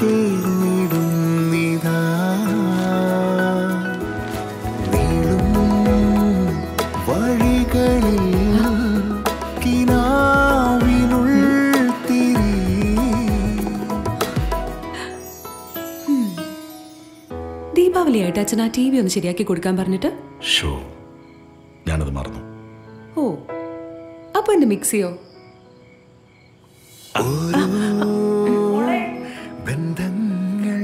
ചേർന്നിടുന്നിതാ നീളും വഴികളിൽ കിനാവിനുൾ തിരി ദീപാവലിയായിട്ട് അച്ഛൻ ആ ടി വി ഒന്ന് ശരിയാക്കി കൊടുക്കാൻ പറഞ്ഞിട്ട് ഷോ ഞാനത് മറന്നു ഓ അപ്പൊ എന്റെ മിക്സിയോ ബന്ധങ്ങൾ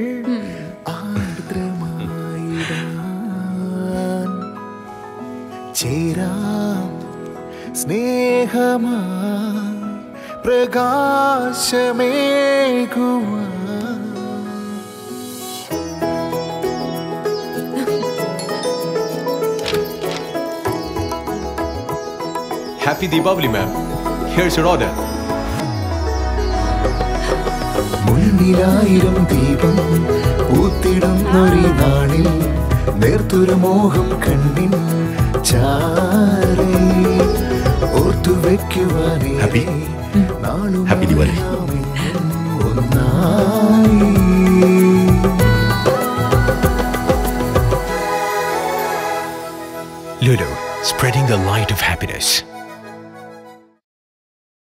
ആർദ്രമായിടാൻ ചേരാം സ്നേഹമാ പ്രകാശമേകുവാൻ Happy Deepavali, ma'am. Here's your order. മുന്നിലായിരം ദീപം പൂത്തിടുന്നൊരു നാളിൽ നേർത്തൊരു മോഹം കണ്ണിൻ ചാരേ ഓർത്തു വെക്കുവാനേ Happy? നാളും Happy Diwali. ഒന്നായി Lulu, spreading the light of happiness.